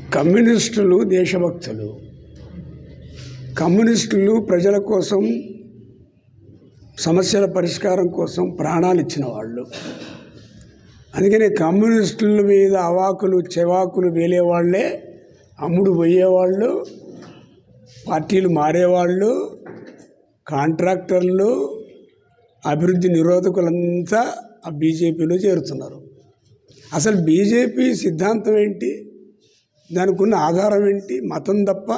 కమ్యూనిస్టులు దేశభక్తులు కమ్యూనిస్టులు ప్రజల కోసం సమస్యల పరిష్కారం కోసం ప్రాణాలు ఇచ్చిన వాళ్ళు అందుకని కమ్యూనిస్టుల మీద అవాకులు చెవాకులు వేలేవాళ్ళే అమ్ముడు పోయేవాళ్ళు పార్టీలు మారేవాళ్ళు కాంట్రాక్టర్లు అభివృద్ధి నిరోధకులంతా ఆ బీజేపీలో చేరుతున్నారు అసలు బీజేపీ సిద్ధాంతం ఏంటి దానికి ఉన్న ఆధారం ఏంటి మతం తప్ప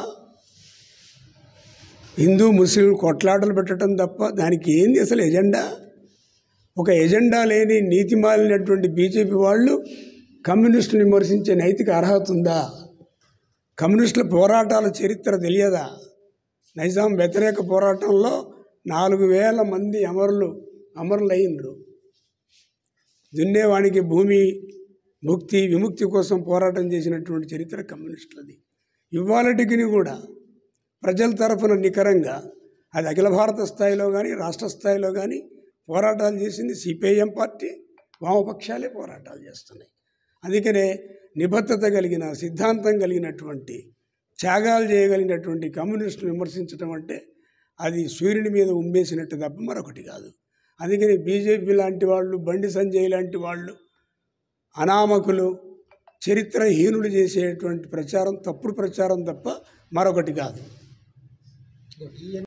హిందూ ముస్లిం కొట్లాటలు పెట్టడం తప్ప దానికి ఏంది అసలు ఎజెండా ఒక ఎజెండా లేని నీతి మాలినటువంటి బీజేపీ వాళ్ళు కమ్యూనిస్టులు విమర్శించే నైతిక అర్హత ఉందా కమ్యూనిస్టుల పోరాటాల చరిత్ర తెలియదా నైజాం వ్యతిరేక పోరాటంలో నాలుగు వేల మంది అమరులు అమరులయ్యిండ్రు దున్నేవానికి భూమి ముక్తి విముక్తి కోసం పోరాటం చేసినటువంటి చరిత్ర కమ్యూనిస్టులది ఇవాళటికి కూడా ప్రజల తరఫున నికరంగా అది అఖిల భారత స్థాయిలో కానీ రాష్ట్ర స్థాయిలో కానీ పోరాటాలు చేసింది సిపిఐఎం పార్టీ వామపక్షాలే పోరాటాలు చేస్తున్నాయి అందుకనే నిబద్ధత కలిగిన సిద్ధాంతం కలిగినటువంటి త్యాగాలు చేయగలిగినటువంటి కమ్యూనిస్టులు విమర్శించడం అంటే అది సూర్యుని మీద ఉమ్మేసినట్టు తప్ప మరొకటి కాదు అందుకని బీజేపీ లాంటి వాళ్ళు బండి సంజయ్ లాంటి వాళ్ళు అనామకులు చరిత్రహీనులు చేసేటువంటి ప్రచారం తప్పుడు ప్రచారం తప్ప మరొకటి కాదు